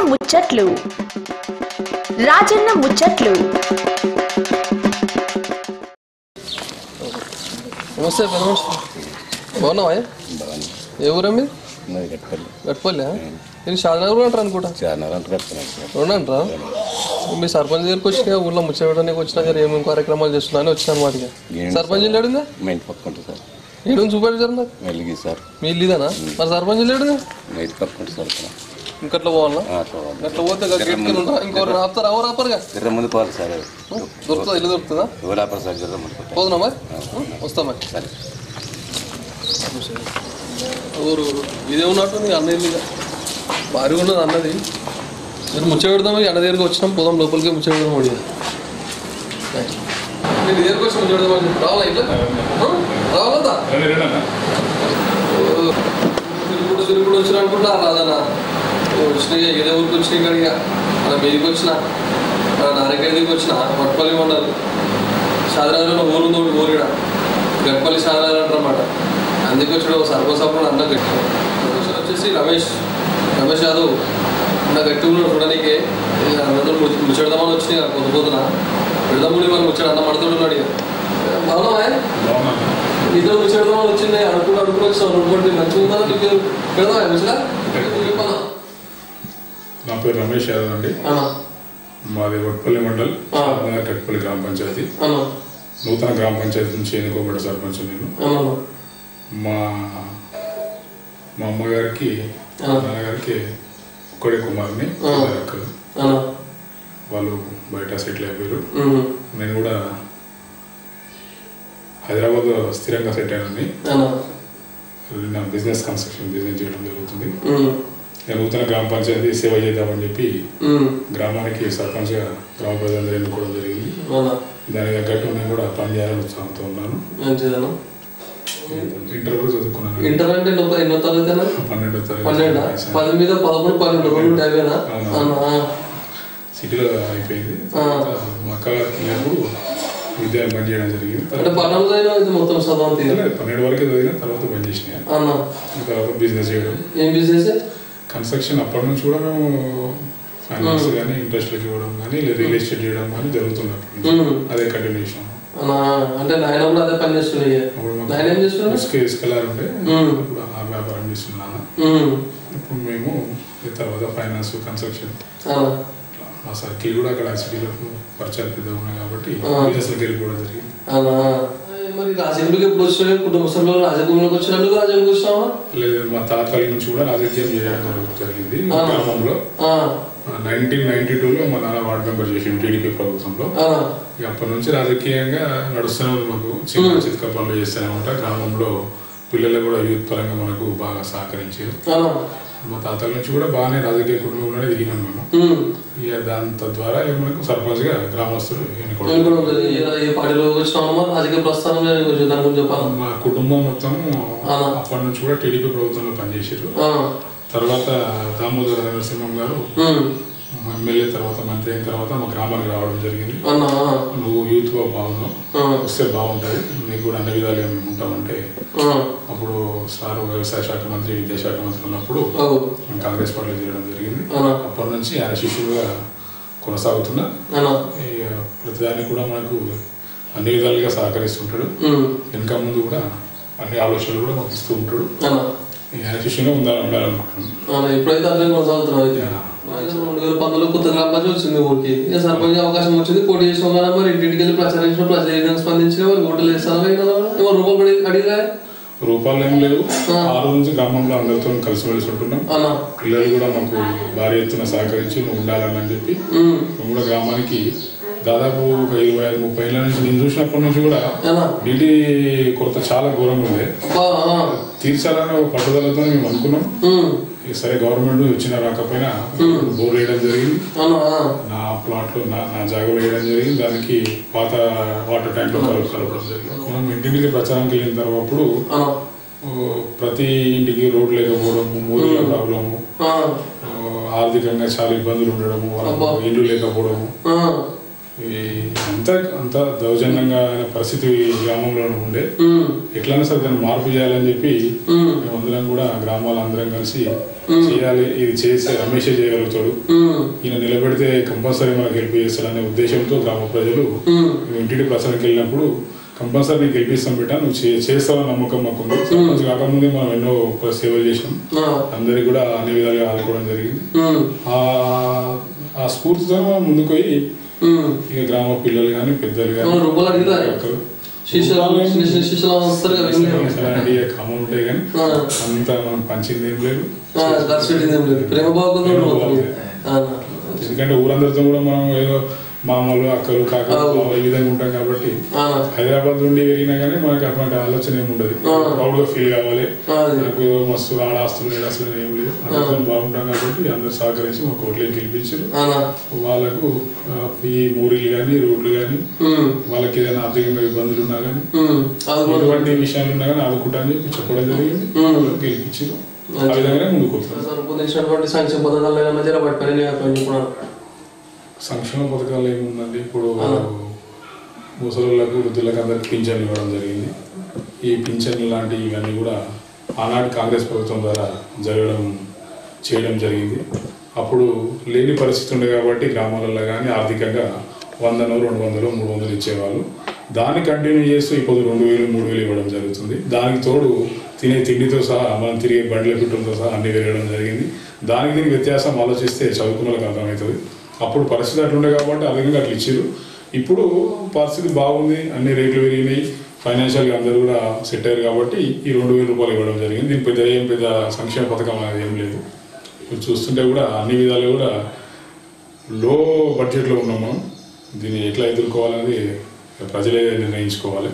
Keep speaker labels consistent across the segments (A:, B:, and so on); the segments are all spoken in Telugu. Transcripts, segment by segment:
A: ముచ్చట్లు రాజన్న ముచ్చట్లు
B: నమస్తే పెద్ద మనిషి బాగున్నావా ఏ ఊరా మీరు
C: ఉన్నది కట్టుకోవాలి
B: గట్పల్లి నేను షాదనగర్ కూడా అంటారు అనుకుంటా
C: చాలా అంత కట్టుకున్నాను సార్
B: రెండు అంటారా మీ సర్పంచ్ దగ్గరికి వచ్చినా ఊళ్ళో ముచ్చడానికి వచ్చినా గారు ఏమేమి కార్యక్రమాలు చేస్తున్నా అని వచ్చిన అనమాట ఇక.
C: ఏంటి
B: సర్పంచ్ ఇల్లు ఏడుందా
C: మా ఇంటి పక్క ఉంటుంది సార్
B: ఏడు చూపెట్టారు నాకు
C: మెల్లిగి సార్
B: మీ ఇల్లు ఇదేనా మరి సర్పంచ్ ఇల్లు ఏడుందా
C: మా ఇంటి పక్క ఉంటుంది సార్ ఇక్కడ.
B: ఇంకట్లా పోవాలా
C: ఆ, అట్లా పోవాలి.
B: అట్లా పోతే గట్ల గెట్టుకుని ఉంటా ఇంకోరు ఆపుతారు ఎవరు ఆపరుగా
C: జర్ర ముందు పోవాలి సార్
B: దొరుకుతుందా ఇల్లు దొరుకుతుందా
C: ఎవరు ఆపరు సార్ జర్ర ముందు పోవాలి.
B: పోదునా మరి వస్తా మరి
C: సరే
B: ఊరు ఊరు ఇదే ఉన్నట్టుంది అన్న ఇల్లు ఇక. భారీ ఉన్నది అన్నది మీరు ముచ్చ పెడదాం అన్న దగ్గరికి వచ్చినాం పోదాం లోపలికి ముచ్చ పెడదాం అడిగా నేను దగ్గరికి వచ్చి ముచ్చ పెడదాం అని చెప్పి రావాలా ఇట్లా ఆ? రావాలా తిరుగుడు తిరుగుడు వచ్చిన అనుకుంటా రాదన్నా వచ్చినాయి ఏదో ఊరికి వచ్చినాయి కడిగా అలా మీదికి వచ్చిన నారకేదికి వచ్చిన మట్పల్లి మండలం సాధారణ ఊరు ఉంది ఒకటి ఊరిడ గట్పల్లి సాధారణ అంటారన్నమాట అందుకే వచ్చాడు సర్వసభ్యుడు అన్న గట్టి మనిషి వచ్చేసి రమేష్ రమేష్ యాదవ్ అన్న గట్టి ఉన్నాడు చూడడానికి అందరూ ముచ్చడదామని వచ్చినాయి పొద్దు పొద్దున పెడదాముడి మనం ముచ్చడు అన్న మడుతున్నాడు ఇక బాగున్నావా ఇద్దరు ముచ్చడదామని వచ్చింది అనుకుని అనుకుని వచ్చాం అనుకోండి మంచిగా ఉందా మీకు పెడదామా ముచ్చడా చెప్పాలా
D: నా పేరు రమేష్ యాదవ్ అండి
B: అన్నా
D: మాది వట్పల్లి మండల్
B: ఆ.
D: సాధనగర్ కట్పల్లి గ్రామ పంచాయతీ
B: అన్నా
D: నూతన గ్రామ పంచాయతీ నుంచి ఎన్నుకోబడ్డ సర్పంచ్ నేను
B: అన్నా
D: మా మా అమ్మగారికి
B: ఆ.
D: నాన్నగారికి ఒక్కడే కుమారుని
B: ఆ.
D: ఇద్దరు అక్కలు
B: అన్నా
D: వాళ్ళు బయట సెటిల్ అయిపోయారు
B: ఉమ్.
D: నేను కూడా హైదరాబాద్లో స్థిరంగా సెట్ అయినండి
B: అన్నా
D: నా బిజినెస్ కన్స్ట్రక్షన్ బిజినెస్ చేయడం జరుగుతుంది
B: ఉమ్.
D: నేను నూతన గ్రామ పంచాయతీ సేవ చేద్దామని చెప్పి
B: ఉమ్.
D: గ్రామానికి సర్పంచ్గా గ్రామ ప్రజలందరూ ఎన్నుకోవడం జరిగింది
B: అన్నా
D: దానికి తగ్గట్టు నేను కూడా పనిచేయాలని ఉత్సాహంతో ఉన్నాను
B: మంచిదన్నా
D: ఇంటర్ కూడా చదువుకున్నాను
B: ఇంటర్ అంటే నువ్వు ఎన్నో తరగతినా
D: పన్నెండో
B: పన్నెండా
D: తరగతి
B: పది మీద పదకొండు పన్నెండు రెండు టైవేనా
D: అవును.
B: అన్నా
D: సిటీలో అయిపోయింది
B: ఆ.
D: తర్వాత మా అక్కగారికి వెళ్ళినప్పుడు విద్య బంద్ చేయడం జరిగింది
B: అంటే పన్నెండు అయినా ఇది మొత్తం చదవం తీయాలి
D: తర్వాత పన్నెండు వరకే చదివిన తర్వాత బంద్ చేసిన
B: అన్నా
D: తర్వాత బిజినెస్ చేయడం
B: ఏం బిజినెస్
D: కన్స్ట్రక్షన్ అప్పటి నుంచి కూడా మేము ఫైనాన్స్ కానీ ఇంట్రెస్ట్లకి ఇవ్వడం కానీ లేదా రియల్ ఎస్టేట్ చేయడం కానీ జరుగుతుంది అప్పటి నుంచి
B: మ్మ్.
D: అదే కంటిన్యూషన్
B: అన్నా అంటే నాయన కూడా అదే పని చేస్తున్నాయి
D: అప్పుడు మాకు
B: నాయన ఏం చేస్తున్నాడు
D: ఇసుక ఇసుకలారు ఉంటే
B: మ్మ్.
D: ఇప్పుడు ఆ వ్యాపారం చేస్తున్నాను
B: ఉమ్.
D: ఇప్పుడు మేము ఈ తర్వాత ఫైనాన్స్ కన్స్ట్రక్షన్
B: అన్నా
D: మా సర్కిల్ కూడా అక్కడ సిటీలో పరిచయాలు పెద్దగా ఉన్నాయి కాబట్టి
B: ఆ.
D: బిజినెస్లోకి వెళ్ళిపోవడం జరిగింది
B: అన్నా మరి రాజకీయంలోకి ఎప్పుడు వచ్చినా కుటుంబ సభ్యులు రాజకీయంలోకి వచ్చినట్టు రాజకీయంలోకి వచ్చినావా
D: లేదు మా తాతల నుంచి కూడా రాజకీయం చేయడం జరుగు- జరిగింది
B: ఆ.
D: గ్రామంలో
B: ఆ.
D: నైన్టీన్ నైన్టీ టూలో మా నాన్న వార్డు మెంబర్ చేసింది టీడీపీ ప్రభుత్వంలో
B: అన్నా
D: ఇక అప్పటి నుంచి రాజకీయంగా నడుస్తూనే ఉంది మాకు చిన్న చిత్క పనులు చేస్తూనే ఉంటా గ్రామంలో పిల్లలు కూడా యూత్ పరంగా మనకు బాగా సహకరించారు
B: అన్నా
D: మా తాతల నుంచి కూడా బాగానే రాజకీయ కుటుంబంలోనే ఎదిగినాం మేము
B: ఉమ్.
D: ఇక దాని తద్వారా ఇక మనకు సర్పంచ్గా గ్రామస్తులు ఎన్నుకోవడం
B: నేను కూడా ఉంది. ఏ- ఏ పార్టీలో వచ్చినామో రాజకీయ ప్రస్థానం లేదు కొంచెం దాని గురించి చెప్పాలా
D: మా కుటుంబం మొత్తం
B: ఆ.
D: అప్పటి నుంచి కూడా టీడీపీ ప్రభుత్వంలో పనిచేసారు
B: ఆ.
D: తర్వాత దామోదర నరసింహం గారు
B: ఉమ్.
D: ఎమ్మెల్యే తర్వాత మంత్రి అయిన తర్వాత మా గ్రామానికి రావడం జరిగింది
B: అన్నా
D: నువ్వు యూత్గా బాగున్నావు
B: ఆ.
D: వస్తే బాగుంటుంది నీకు కూడా అన్ని విధాలుగా మేము ఉంటామంటే
B: ఆ.
D: అప్పుడు సార్ వ్యవసాయ శాఖ మంత్రి విద్యాశాఖ మంత్రి ఉన్నప్పుడు
B: అవు.
D: మేము కాంగ్రెస్ పార్టీలో చేరడం జరిగింది
B: అన్నా
D: అప్పటి నుంచి ఆయన శిష్యుడుగా కొనసాగుతున్నా
B: అన్నా
D: ఇక ప్రతిదానికి కూడా మనకు అన్ని విధాలుగా సహకరిస్తుంటాడు
B: ఉమ్.
D: వెనక ముందు కూడా అన్ని ఆలోచనలు కూడా మాకు ఇస్తూ ఉంటాడు
B: అన్నా
D: ఇక ఆయన శిష్యుగా ఉండాలి ఉండాలనుకుంటున్నాను
B: అవునా, ఇప్పుడైతే అట్లే కొనసాగుతున్నావు అయితే. అయితే రెండు వేల పంతొమ్మిదిలో కొత్త గ్రామ పంచాయతీ వచ్చింది ఊరికి ఇక సర్పంచ్ అవకాశం వచ్చింది పోటీ చేసిన కదా మరి ఇంటింటికి వెళ్ళి ప్రచారించిన ప్రజలు స్పందించిన మరి ఓట్లు వేస్తారా ఏమో రూపాయలు పడి అడిగిరా
D: రూపాయలు ఏం లేవు ఆ రోజు నుంచి గ్రామంలో అందరితో కలిసిమెలిసి ఉంటున్నాం
B: అన్నా
D: పిల్లలు కూడా మాకు భారీ ఎత్తున సహకరించి నువ్వు ఉండాలని చెప్పి
B: ఉమ్.
D: మేము కూడా గ్రామానికి దాదాపు ఒక ఇరవై ఐదు ముప్పై ఏళ్ళ నుంచి నేను చూసినప్పటి నుంచి కూడా
B: అన్నా
D: నీటి కొరత చాలా ఘోరంగా ఉంది
B: అబ్బా, ఆ.
D: తీర్చాలని ఒక పట్టుదలతో మేము అనుకున్నాం
B: ఉమ్.
D: ఇక సరే గవర్నమెంట్ వచ్చినా రాకపోయినా బోర్ వేయడం జరిగింది
B: అన్నా ఆ.
D: నా ప్లాట్లో నా నా జాగాలో వేయడం జరిగింది దానికి పాత వాటర్ ట్యాంక్లో కలప కలపడం జరిగింది మనం ఇంటింటికి ప్రచారానికి వెళ్ళిన తర్వాత
B: అన్నా
D: ఓ, ప్రతి ఇంటికి రోడ్ లేకపోవడము మూలిక ప్రాబ్లము
B: ఆ.
D: ఓ, ఆర్థికంగా చాలా ఇబ్బందులు ఉండడము వాళ్ళకు ఇల్లు లేకపోవడము
B: ఆ.
D: ఈ అంత అంత దౌర్జన్యంగా అనే పరిస్థితి ఈ గ్రామంలో ఉండే
B: ఉమ్,
D: ఎట్లైనా సరే దాన్ని మార్పు చేయాలని చెప్పి
B: ఉమ్,
D: మేమందరం కూడా గ్రామాలు అందరం కలిసి చేయాలి ఇది చేస్తే రమేషే చేయగలుగుతాడు
B: ఉమ్,
D: ఈయన నిలబెడితే కంపల్సరీ మనకు హెల్ప్ చేస్తాడనే ఉద్దేశంతో గ్రామ ప్రజలు
B: ఉమ్,
D: మేము ఇంటికి ప్రచారంకి వెళ్ళినప్పుడు కంపల్సరీ నీకు గెలిపిస్తాం బిడ్డ నువ్వు చే- చేస్తావని నమ్మకం మాకు ఉంది సర్పంచ్ కాకముందే మనం ఎన్నో సేవలు చేసాం
B: ఆ,
D: అందరికి కూడా అన్ని విధాలుగా ఆదుకోవడం జరిగింది
B: ఉమ్,
D: ఆ ఆ స్ఫూర్తితో మనం ముందుకు పోయి
B: ఉమ్.
D: ఇక గ్రామ పిల్లలు కానీ పెద్దలు కానీ
B: అవును, రూపాయలు అడిగితే
D: అక్కలు
B: శిష్యులు చిన్న చిన్న శిష్యులు వస్తారు కదా ఏం లేదు.
D: అలాంటి కామన్ ఉంటాయి కానీ
B: ఆ,
D: అంతా మనం పంచింది ఏం లేదు
B: ఆ, ఖర్చు పెట్టింది ఏం లేదు ప్రేమ బాగుంది
D: ప్రేమ బాగుంది. ఎందుకంటే ఊరందరితో కూడా మనం ఏదో మామూలు అక్కలు కాకలు
B: అవును.
D: బావలు ఈ విధంగా ఉంటాం కాబట్టి హైదరాబాద్ నుండి వెళ్ళినా కానీ మనకి అటువంటి ఆలోచన ఏమి ఉండదు
B: ఆ.
D: ప్రౌడ్ గా ఫీల్ కావాలి
B: అది.
D: నాకు ఏదో మస్తు ఆడ ఆస్తులు ఈడ ఆస్తులు ఏం లేదు అందరితో బాగుంటాం కాబట్టి అందరు సహకరించి మా కోట్లకి గెలిపించారు వాళ్ళకు ఆ, ఈ మూరీలు కానీ రోడ్లు కానీ వాళ్ళకి ఏదైనా ఆర్థికంగా ఇబ్బందులు ఉన్నా కానీ ఎటువంటి విషయాలు ఉన్నా కానీ ఆదుకుంటా అని చెప్పి చెప్పడం జరిగింది
B: మ్మ్.
D: వాళ్ళు గెలిపించారు ఆ విధంగానే ముందుకు వస్తారు
B: పొందించినటువంటి సంక్షేమ పథకాలు ఏమైనా జర పట్టుకొని చెప్పుకున్నాను
D: సంక్షేమ పథకాలు ఏముందండి ఇప్పుడు
B: ఆ.
D: ముసలులకు వృద్ధులకు అందరికి పింఛన్లు ఇవ్వడం జరిగింది ఈ పింఛన్లు లాంటి ఇవన్నీ కూడా ఆనాటి కాంగ్రెస్ ప్రభుత్వం ద్వారా జరగడం చేయడం జరిగింది అప్పుడు లేని పరిస్థితి ఉండే కాబట్టి గ్రామాలలో కానీ ఆర్థికంగా వందను రెండు వందలు మూడు వందలు ఇచ్చేవాళ్ళు దాన్ని కంటిన్యూ చేస్తూ ఇప్పుడు రెండు వేలు మూడు వేలు ఇవ్వడం జరుగుతుంది దానికి తోడు తినే తిండితో సహా మనం తిరిగే బండ్ల పెట్రోల్తో సహా అన్ని పెరగడం జరిగింది దానికి దీనికి వ్యత్యాసం ఆలోచిస్తే చదువుకున్న వాళ్ళకి అర్థమవుతుంది అప్పుడు పరిస్థితి అట్లుండే కాబట్టి ఆ విధంగా అట్లా ఇచ్చారు ఇప్పుడు పరిస్థితి బాగుంది అన్ని రేట్లు పెరిగినాయి ఫైనాన్షియల్గా అందరూ కూడా సెట్ అయ్యారు కాబట్టి ఈ రెండు వేల రూపాయలు ఇవ్వడం జరిగింది దీని పెద్ద ఏం పెద్ద సంక్షేమ పథకం అనేది ఏం లేదు ఇప్పుడు చూస్తుంటే కూడా అన్ని విధాలు కూడా లో బడ్జెట్లో ఉన్నాం మనం దీన్ని ఎట్లా ఎదుర్కోవాలనేది ప్రజలే నిర్ణయించుకోవాలి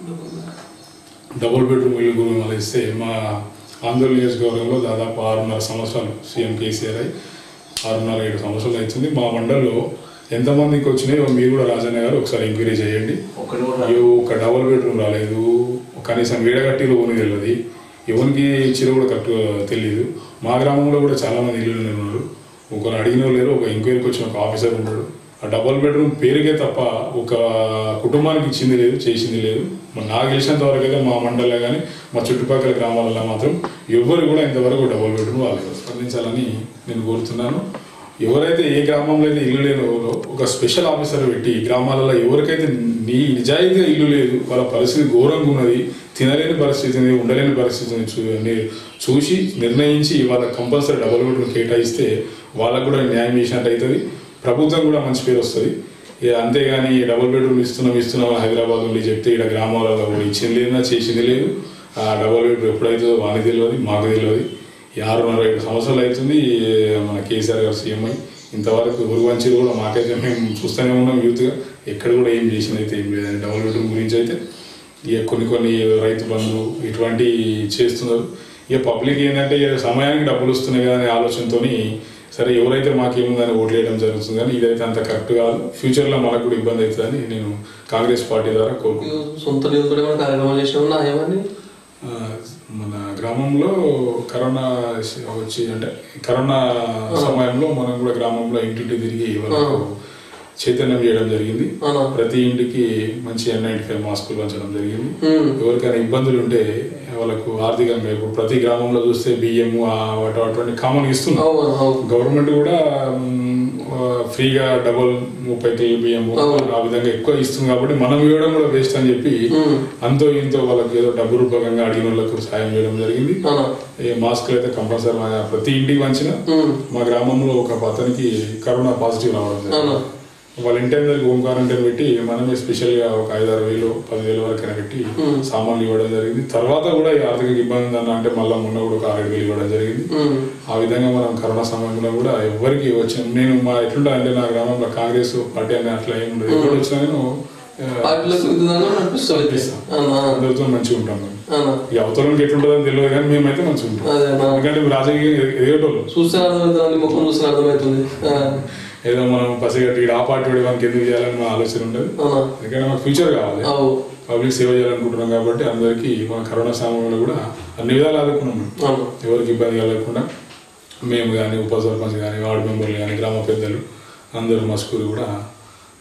D: డబుల్ బెడ్రూమ్ ఇల్లు గురించి మనం ఇస్తే మా ఆందోళన నియోజకవర్గంలో దాదాపు ఆరున్నర సంవత్సరాలు సీఎం కేసీఆర్ అయి ఆరున్నర ఏడు సంవత్సరాలు అవుతుంది మా మండలంలో ఎంతమందికి వచ్చినాయో మీరు కూడా రాజన్న గారు ఒకసారి ఎంక్వైరీ చేయండి అయ్యో ఒక డబుల్ బెడ్రూమ్ రాలేదు కనీసం వేడగట్టిలో ఓని తెలియదు ఎవరికి ఇచ్చిరో కూడా కరెక్ట్ తెలియదు మా గ్రామంలో కూడా చాలా మంది ఇల్లు ఉన్నారు ఒకరు అడిగిన లేరు ఒక ఎంక్వైరీకి వచ్చిన ఒక ఆఫీసర్ ఉన్నాడు ఆ డబుల్ బెడ్రూమ్ పేరుకే తప్ప ఒక కుటుంబానికి ఇచ్చింది లేదు చేసింది లేదు మరి నాకు తెలిసినంత వరకు అయితే మా మండలంలో కానీ మా చుట్టుపక్కల గ్రామాలలో మాత్రం ఎవరు కూడా ఇంతవరకు డబుల్ బెడ్రూమ్ వాళ్ళు స్పందించాలని నేను కోరుతున్నాను ఎవరైతే ఏ గ్రామంలో అయితే ఇల్లు లేని వాళ్ళో ఒక స్పెషల్ ఆఫీసర్ పెట్టి గ్రామాలలో ఎవరికైతే నీ నిజాయితీగా ఇల్లు లేదు వాళ్ళ పరిస్థితి ఘోరంగా ఉన్నది తినలేని పరిస్థితి ఉంది ఉండలేని పరిస్థితి ఉంది చూ- ని- చూసి నిర్ణయించి వాళ్ళ కంపల్సరీ డబుల్ బెడ్రూమ్ కేటాయిస్తే వాళ్ళకు కూడా న్యాయం చేసినట్టు అవుతుంది ప్రభుత్వం కూడా మంచి పేరు వస్తుంది ఇక అంతేగాని డబుల్ బెడ్రూమ్ ఇస్తున్నాం ఇస్తున్నాం అని హైదరాబాద్ నుండి చెప్తే ఇక్కడ గ్రామాలలో కూడా ఇచ్చింది లేదు చేసింది లేదు ఆ డబుల్ బెడ్రూమ్ ఎప్పుడైతుందో వానికి తెలియదు మాకు తెలియదు ఈ ఆరున్నర ఐదు సంవత్సరాలు అవుతుంది మన కేసీఆర్ గారు సీఎం అయి ఇంతవరకు గురు వంచీలు కూడా మాకైతే మేము చూస్తూనే ఉన్నాం యూత్గా ఎక్కడ కూడా ఏం చేసింది అయితే ఏం లేదని డబుల్ బెడ్రూమ్ గురించి అయితే ఇక కొన్ని కొన్ని రైతు బంధు ఇటువంటి చేస్తున్నారు ఇక పబ్లిక్ ఏంటంటే ఇక సమయానికి డబ్బులు వస్తున్నాయి కదా అనే ఆలోచనతోని సరే ఎవరైతే మాకేముందని ఓట్లు వేయడం జరుగుతుంది కానీ ఇదైతే అంత కరెక్ట్ కాదు ఫ్యూచర్లో మనకు కూడా ఇబ్బంది అవుతుందని నేను కాంగ్రెస్ పార్టీ ద్వారా కోరుకుంటున్నాను
B: సొంత నిధులతో ఏమైనా కార్యక్రమాలు చేసిన ఉన్నా ఏమని
D: ఆ, మన గ్రామంలో కరోనా వచ్చి అంటే కరోనా సమయంలో మనం కూడా గ్రామంలో ఇంటింటి తిరిగి వాళ్ళకు చైతన్యం చేయడం జరిగింది
B: అవునా?
D: ప్రతి ఇంటికి మంచి ఎన్ నైన్టీ ఫైవ్ మాస్కులు పంచడం జరిగింది
B: ఉమ్.
D: ఎవరికైనా ఇబ్బందులు ఉంటే వాళ్ళకు ఆర్థికంగా ఇప్పుడు ప్రతి గ్రామంలో చూస్తే బియ్యము ఆ వాటి అటువంటి కామన్ ఇస్తున్నారు
B: అవును అవును
D: గవర్నమెంట్ కూడా మ్, ఆ, ఫ్రీగా డబుల్ ముప్పై కేజీ బియ్యము
B: అవును.
D: ఆ విధంగా ఎక్కువ ఇస్తుంది కాబట్టి మనం ఇవ్వడం కూడా వేస్ట్ అని చెప్పి
B: ఉమ్.
D: అంతో ఇంతో వాళ్ళకి ఏదో డబ్బు రూపకంగా అడిగిన వాళ్ళకు సాయం చేయడం జరిగింది
B: అవునా
D: ఈ మాస్కులు అయితే కంపల్సరీ మా ప్రతి ఇంటికి పంచిన
B: ఉమ్.
D: మా గ్రామంలో ఒక అతనికి కరోనా పాజిటివ్ రావడం
B: అవునా?
D: జరిగింది వాళ్ళ ఇంటి అందరికి హోమ్ క్వారంటైన్ పెట్టి మనమే స్పెషల్గా ఒక ఐదారు వేలు పదివేల వరకు పెట్టి
B: ఉమ్.
D: సామాన్లు ఇవ్వడం జరిగింది తర్వాత కూడా ఈ ఆర్థిక ఇబ్బంది ఉందన్న అంటే మళ్ళీ మొన్న కూడా ఒక ఆరు వేలు ఇవ్వడం జరిగింది
B: ఉమ్.
D: ఆ విధంగా మనం కరోనా సమయంలో కూడా ఎవరికి వచ్చిన నేను మా ఎట్లుంటా అంటే నా గ్రామంలో కాంగ్రెస్ పార్టీ అని అట్లా ఏమి ఉండదు ఎవరు వచ్చినా నేను ఆ,
B: పార్టీలకు ఇద్దామని అనిపిస్తుంది అవునా
D: అందరితో మంచిగా ఉంటాం మేము
B: అవునా
D: ఈ అవతలంకి ఎట్లుంటుందని తెలియదు కానీ మేమైతే మంచిగా ఉంటాం
B: అదే నా
D: ఎందుకంటే రాజకీయ ఎదిగేటోళ్ళు
B: చూస్తే అర్థమవుతుంది ముఖం చూస్తే అర్థమవుతుంది ఆ,
D: ఏదో మనం పసిగట్టి ఈడు ఆ పార్టీ వాడి మనకి ఎందుకు చేయాలని మా ఆలోచన ఉండదు
B: అవునా
D: ఎందుకంటే మాకు ఫ్యూచర్ కావాలి
B: అవు
D: పబ్లిక్ సేవ చేయాలనుకుంటున్నాం కాబట్టి అందరికీ మన కరోనా సమయంలో కూడా అన్ని విధాలు ఆదుకున్నాం మేము.
B: అవును
D: ఎవరికి ఇబ్బంది కలగకుండా మేము కానీ ఉప సర్పంచ్ కానీ వార్డు మెంబర్లు కానీ గ్రామ పెద్దలు అందరూ మస్కూరు కూడా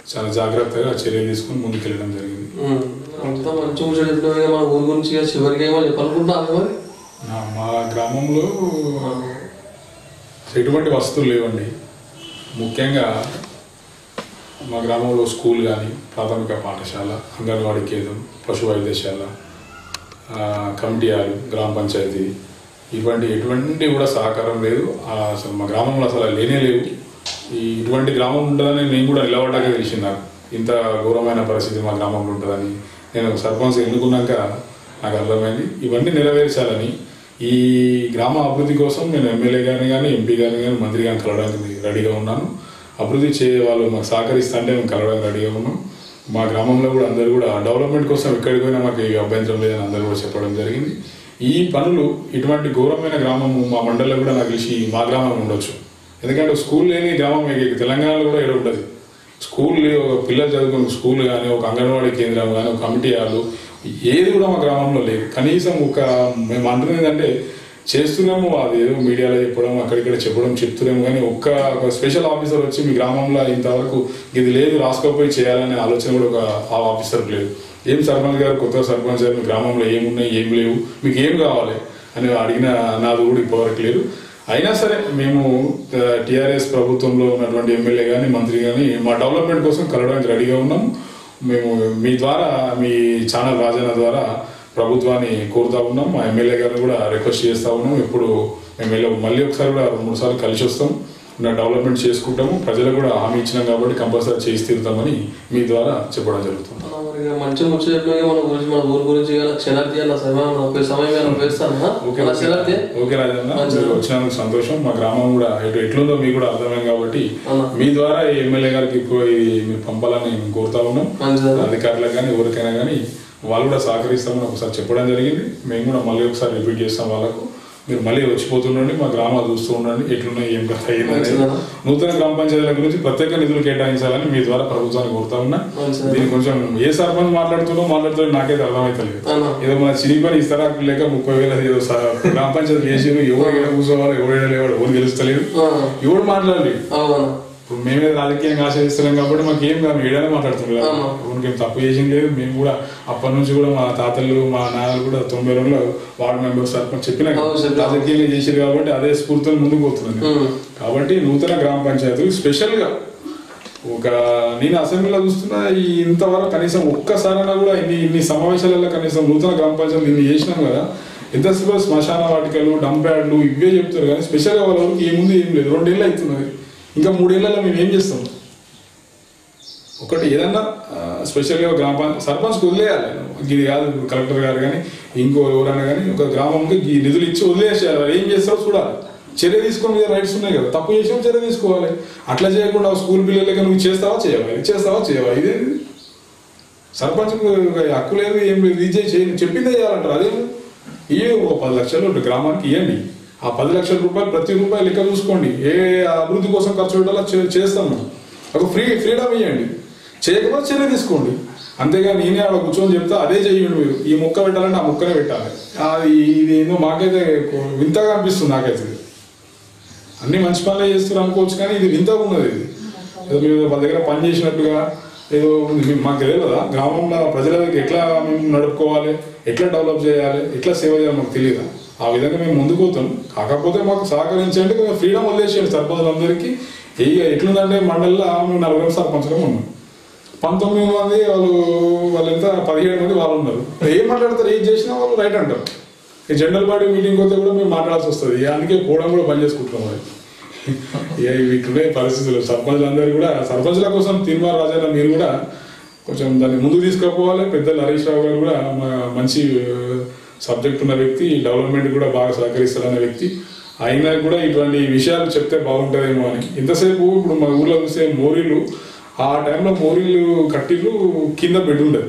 D: చాలా జాగ్రత్తగా చర్యలు తీసుకొని ముందుకెళ్ళడం జరిగింది
B: ఉమ్. అంతా మంచి ముచ్చట చెప్పినావు ఇక మన ఊరి గురించి ఇక చివరికి ఏమో చెప్పాలనుకుంటున్నాను మరి
D: నా- మా గ్రామంలో ఎటువంటి వసతులు లేవండి ముఖ్యంగా మా గ్రామంలో స్కూల్ కానీ ప్రాథమిక పాఠశాల అంగన్వాడీ కేంద్రం పశు వైద్యశాల ఆ, కమిటీ హాలు గ్రామ పంచాయతీ ఇటువంటి ఎటువంటి కూడా సహకారం లేదు ఆ, అసలు మా గ్రామంలో అసలు లేనే లేవు ఈ ఇటువంటి గ్రామం ఉంటుందని నేను కూడా నిలబడ్డాక తెలిసింది నాకు ఇంత ఘోరమైన పరిస్థితి మా గ్రామంలో ఉంటుందని నేను సర్పంచ్ ఎన్నుకున్నాక నాకు అర్థమైంది ఇవన్నీ నెరవేర్చాలని ఈ గ్రామ అభివృద్ధి కోసం నేను ఎమ్మెల్యే గారిని కానీ ఎంపీ గారిని కానీ మంత్రి గారిని కలవడానికి రెడీగా ఉన్నాను అభివృద్ధి చేయ వాళ్ళు మాకు సహకరిస్తా అంటే మేము కలవడానికి రెడీగా ఉన్నాం మా గ్రామంలో కూడా అందరూ కూడా డెవలప్మెంట్ కోసం ఎక్కడికి పోయినా మాకు ఈ అభ్యంతరం లేదని అందరూ కూడా చెప్పడం జరిగింది ఈ పనులు ఇటువంటి ఘోరమైన గ్రామము మా మండలంలో కూడా నాకు తెలిసి మా గ్రామం ఉండొచ్చు ఎందుకంటే స్కూల్ లేని గ్రామం ఇక తెలంగాణలో కూడా ఎక్కడ ఉంటుంది స్కూల్ ఒక పిల్లలు చదువుకున్న స్కూల్ కానీ ఒక అంగన్వాడీ కేంద్రం కానీ ఒక కమిటీ హాలు ఏది కూడా మా గ్రామంలో లేదు కనీసం ఒక మేము అంటున్నది ఏంటంటే చేస్తున్నాము అది ఏదో మీడియాలో చెప్పడం అక్కడిక్కడ చెప్పడం చెప్తున్నాము కానీ ఒక్క ఒక స్పెషల్ ఆఫీసర్ వచ్చి మీ గ్రామంలో ఇంతవరకు ఇది లేదు రాసుకోపోయి చేయాలనే ఆలోచన కూడా ఒక ఆ ఆఫీసర్ లేదు ఏం సర్పంచ్ గారు కొత్త సర్పంచ్ గారు మీ గ్రామంలో ఏమున్నాయి ఏం లేవు మీకు ఏం కావాలి అని అడిగిన నాది కూడా ఇప్పటివరకు లేదు అయినా సరే మేము టీఆర్ఎస్ ప్రభుత్వంలో ఉన్నటువంటి ఎమ్మెల్యే కానీ మంత్రి కానీ మా డెవలప్మెంట్ కోసం కలవడానికి రెడీగా ఉన్నాము మేము మీ ద్వారా మీ ఛానల్ రాజన్న ద్వారా ప్రభుత్వాన్ని కోరుతా ఉన్నాం మా ఎమ్మెల్యే గారిని కూడా రిక్వెస్ట్ చేస్తా ఉన్నాం ఇప్పుడు మేము వెళ్ళి మళ్ళీ ఒకసారి కూడా రెండు మూడు సార్లు కలిసి వస్తాం నా డెవలప్మెంట్ చేసుకుంటాము ప్రజలకు కూడా హామీ ఇచ్చినాం కాబట్టి కంపల్సరీ చేసి తీరుతామని మీ ద్వారా చెప్పడం జరుగుతుంది
B: అన్న, మరి ఇక మంచి ముచ్చట చెప్పినావు ఇక మన గురించి మన ఊరి గురించి ఇక నాకు శనార్థి అన్న సమయం ఒక సమయం ఏమైనా ఉపయోగిస్తాను
D: ఓకే
B: అన్న శనార్థి
D: ఓకే రాజన్న
B: మంచిది.
D: మీరు వచ్చినందుకు సంతోషం మా గ్రామం కూడా ఎటు ఎట్లుందో మీకు కూడా అర్థమైంది కాబట్టి
B: అవునా.
D: మీ ద్వారా ఈ ఎమ్మెల్యే గారికి ఇప్పుడు ఇది మీరు పంపాలని మేము కోరుతా ఉన్నాం
B: మంచిది.
D: అధికారులకు కానీ ఎవరికైనా కానీ వాళ్ళు కూడా సహకరిస్తామని ఒకసారి చెప్పడం జరిగింది మేము కూడా మళ్ళీ ఒకసారి రిపీట్ చేస్తాం వాళ్ళకు మీరు మళ్ళీ వచ్చిపోతుండండి మా గ్రామాలు చూస్తూ ఉండండి ఎట్లున్నాయి ఏం కథ అయ్యింది అనేది.
B: మంచిదన్న.
D: నూతన గ్రామ పంచాయతీల గురించి ప్రత్యేక నిధులు కేటాయించాలని మీ ద్వారా ప్రభుత్వాన్ని కోరుతా ఉన్నా
B: మంచిదన్న.
D: దీనికి కొంచెం ఏ సర్పంచ్ మాట్లాడుతుందో మాట్లాడుతుందో నాకైతే అర్థమైతలేదు
B: అన్న.
D: ఏదో మన చిరిగిపోయిన ఇస్తారా లేక ముప్పై వేల ఏదో స- గ్రామ పంచాయతీ చేసిరు ఎవరు ఏడ కూర్చోవాలి ఎవరు ఏడ లేవాడు ఎవరు గెలుస్తలేదు
B: ఆ,
D: ఎవరు మాట్లాడలేదు
B: అవునా
D: ఇప్పుడు మేమే రాజకీయంగా ఆశ్రయిస్తున్నాం కాబట్టి మాకు ఏం కాదు ఏడైనా మాట్లాడుతున్నాం
B: ఆమా.
D: ఎవరికి ఏం తప్పు చేసింది లేదు మేము కూడా అప్పటి నుంచి కూడా మా తాతలు మా నాన్నలు కూడా తొంభై రెండులో వార్డు మెంబర్ సర్పంచ్ చెప్పిన
B: అవును, చెప్పారు.
D: రాజకీయంగా చేసారు కాబట్టి అదే స్ఫూర్తితో ముందుకు పోతున్నాను
B: ఉమ్.
D: కాబట్టి నూతన గ్రామ పంచాయతీలు స్పెషల్గా ఒక నేను అసెంబ్లీలో చూస్తున్నా ఈ ఇంతవరకు కనీసం ఒక్కసారైనా కూడా ఇన్ని ఇన్ని సమావేశాలలో కనీసం నూతన గ్రామ పంచాయతీ ఇన్ని చేసినాం కదా ఎంతసేపు శ్మశాన వాటికలు డంప్ యార్డ్లు ఇవే చెప్తారు కానీ స్పెషల్గా వాళ్ళ వరకు ఏముంది ఏం లేదు రెండేళ్ళు అవుతున్నది ఇంకా మూడేళ్లలో మేము ఏం చేస్తాం ఒకటి ఏదన్నా ఆ, స్పెషల్గా గ్రామ పంచాయతీ సర్పంచ్కి వదిలేయాలి ఇది కాదు ఇప్పుడు కలెక్టర్ గారు కానీ ఇంకో ఎవరైనా కానీ ఒక గ్రామంకి ఈ నిధులు ఇచ్చి వదిలేసేయాలి వాళ్ళు ఏం చేస్తారో చూడాలి చర్య తీసుకొని మీద రైట్స్ ఉన్నాయి కదా తప్పు చేసిన చర్య తీసుకోవాలి అట్లా చేయకుండా స్కూల్ పిల్లలకి నువ్వు చేస్తావా చేయవా ఇది చేస్తావా చేయవా ఇదేంటి సర్పంచ్ హక్కు లేదు ఏం లేదు ఇది చేయి చేయి చెప్పిందే చేయాలంటారు అదే ఇవి ఒక పది లక్షలు ఒక గ్రామానికి ఇవ్వండి ఆ పది లక్షల రూపాయలు ప్రతి రూపాయి లెక్క చూసుకోండి ఏ అభివృద్ధి కోసం ఖర్చు పెట్టాలో చే- చేస్తాం మనం ఒక ఫ్రీ ఫ్రీడమ్ ఇవ్వండి చేయకపోతే చర్య తీసుకోండి అంతేగా నేనే ఆడ కూర్చొని చెప్తా అదే చెయ్యండి మీరు ఈ మొక్క పెట్టాలంటే ఆ మొక్కనే పెట్టాలి అది ఇది ఏందో మాకైతే వింతగా అనిపిస్తుంది నాకైతే ఇది. అన్ని మంచి పనులే చేస్తున్నారు అనుకోవచ్చు కానీ ఇది వింతగా ఉన్నది ఇది ఏదో మేము వాళ్ళ దగ్గర పని చేసినట్టుగా ఏదో ఉంది. మేము- మాకు తెలియదు కదా గ్రామంలో ప్రజల దగ్గర ఎట్లా మేము నడుపుకోవాలి ఎట్లా డెవలప్ చేయాలి ఎట్లా సేవ చేయాలి మాకు తెలియదు ఆ విధంగా మేము ముందుకు పోతాం కాకపోతే మాకు సహకరించండి కొంచెం ఫ్రీడమ్ వదిలేసేయండి సర్పంచులందరికీ ఏ ఎట్లుందంటే మండలిలో మేము నలుగురు సర్పంచులు ఉన్నాం పంతొమ్మిది మంది వాళ్ళు వాళ్ళు ఎంత పదిహేడు మంది వాళ్ళు ఉన్నారు ఏం మాట్లాడతారు ఏం చేసినా వాళ్ళు రైట్ అంటారు ఈ జనరల్ బాడీ మీటింగ్ పోతే కూడా మేము మాట్లాడాల్సి వస్తుంది ఇక అందుకే పోవడం కూడా బంద్ చేసుకుంటున్నాం మరి ఇక ఇవి ఇక్కడే పరిస్థితులు సర్పంచులందరూ కూడా సర్పంచుల కోసం తీర్మాన రాజారావు మీరు కూడా కొంచెం దాన్ని ముందుకు తీసుకుపోవాలి పెద్దలు హరీష్ రావు గారు కూడా మా- మంచి సబ్జెక్ట్ ఉన్న వ్యక్తి డెవలప్మెంట్ కూడా బాగా సహకరిస్తారన్న వ్యక్తి అయినా కూడా ఇటువంటి విషయాలు చెప్తే బాగుంటుందేమో అని ఇంతసేపు ఇప్పుడు మా ఊర్లో చూస్తే మోరీలు ఆ టైంలో మోరీలు కట్టిళ్ళు కింద బెడ్ ఉండదు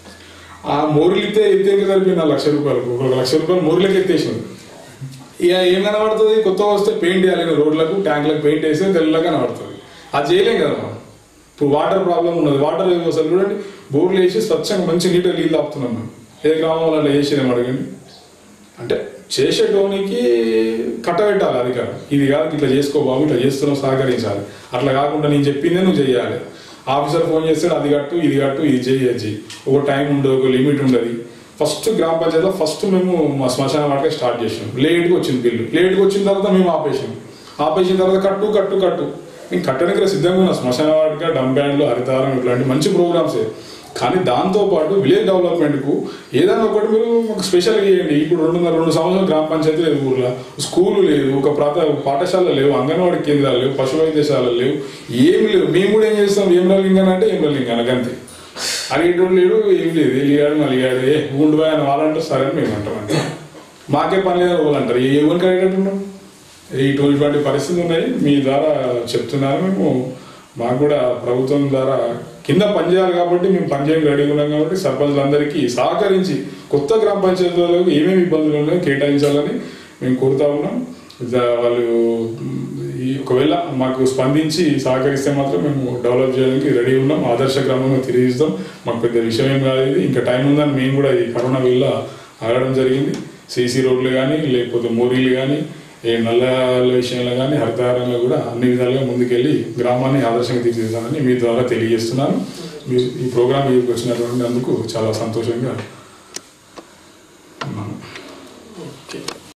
D: ఆ మోరీలు ఇస్తే ఎత్తే సరిపోయింది ఆ లక్ష రూపాయలకు ఒక లక్ష రూపాయలు మోరీలకు ఎత్తేసింది ఇక ఏం కనబడుతుంది కొత్త వస్తే పెయింట్ వేయాలి రోడ్లకు ట్యాంక్లకు పెయింట్ వేస్తే తెల్లగా కనబడుతుంది అది చేయలేం కదా మనం ఇప్పుడు వాటర్ ప్రాబ్లం ఉన్నది వాటర్ అసలు చూడండి బోర్లు వేసి స్వచ్ఛంగా మంచి నీట్గా నీళ్ళు ఆపుతున్నాం మేము ఏ గ్రామంలో అట్లా చేసేదేమో అడగండి అంటే చేసేటోనికి కట్టబెట్టాలి అధికారం ఇది కాదు ఇట్లా చేసుకో బాబు ఇట్లా చేస్తున్నావు సహకరించాలి అట్లా కాకుండా నేను చెప్పిందే నువ్వు చేయాలి ఆఫీసర్ ఫోన్ చేస్తాడు అది కట్టు ఇది కట్టు ఇది చేయి అది చేయి ఒక టైం ఉండదు ఒక లిమిట్ ఉండదు ఫస్ట్ గ్రామ పంచాయతీలో ఫస్ట్ మేము మా శ్మశాన వాటికే స్టార్ట్ చేసాం లేట్గా వచ్చింది బిల్లు లేట్గా వచ్చిన తర్వాత మేము ఆపేసాం ఆపేసిన తర్వాత కట్టు కట్టు కట్టు నేను కట్టడానికి సిద్ధంగా ఉన్నా శ్మశాన వాటిక డమ్ బ్యాండ్లు హరితారం ఇట్లాంటి మంచి ప్రోగ్రామ్సే కానీ దాంతోపాటు విలేజ్ డెవలప్మెంట్కు ఏదైనా ఒకటి మీరు ఒక స్పెషల్ చేయండి ఇప్పుడు రెండున్నర రెండు సంవత్సరాలు గ్రామ పంచాయతీ లేదు ఊర్లో స్కూలు లేదు ఒక ప్రాత పాఠశాల లేవు అంగన్వాడీ కేంద్రాలు లేవు పశు వైద్యశాలలు లేవు ఏమి లేవు మేము కూడా ఏం చేస్తాం ఏం లింగన్ అంటే ఏం లింగన్ అంతే అడిగేటోడు లేడు ఏం లేదు వెళ్ళాడు మళ్ళీ ఏ ఉండు ఆయన వాళ్ళంటే సరే అని మేము అంటాం అంతే మాకే పని లేదని వాళ్ళు అంటారు ఏ ఎవరికి అడిగేటట్టున్నాం ఇటు ఇటువంటి పరిస్థితులు ఉన్నాయి మీ ద్వారా చెప్తున్నారు మేము మాకు కూడా ప్రభుత్వం ద్వారా కింద పనిచేయాలి కాబట్టి మేము పనిచేయడానికి రెడీగా ఉన్నాం కాబట్టి సర్పంచులందరికీ సహకరించి కొత్త గ్రామ పంచాయతీలకు ఏమేమి ఇబ్బందులు ఉన్నాయో కేటాయించాలని మేము కోరుతా ఉన్నాం ఇద- వాళ్ళు మ్, ఈ ఒకవేళ మాకు స్పందించి సహకరిస్తే మాత్రం మేము డెవలప్ చేయడానికి రెడీ ఉన్నాం ఆదర్శ గ్రామంగా తిరిగిస్తాం మాకు పెద్ద విషయం ఏం కాదు ఇది ఇంకా టైం ఉందని మేము కూడా ఈ కరోనా వల్ల ఆగడం జరిగింది సీసీ రోడ్లు కానీ లేకపోతే మోరీలు కానీ ఏ నల్లల విషయంలో కానీ హరితహారంలో కూడా అన్ని విధాలుగా ముందుకెళ్ళి గ్రామాన్ని ఆదర్శంగా తీర్చిదిద్దామని మీ ద్వారా తెలియజేస్తున్నాను మీరు ఈ ప్రోగ్రామ్ వచ్చినటువంటి అందుకు చాలా సంతోషంగా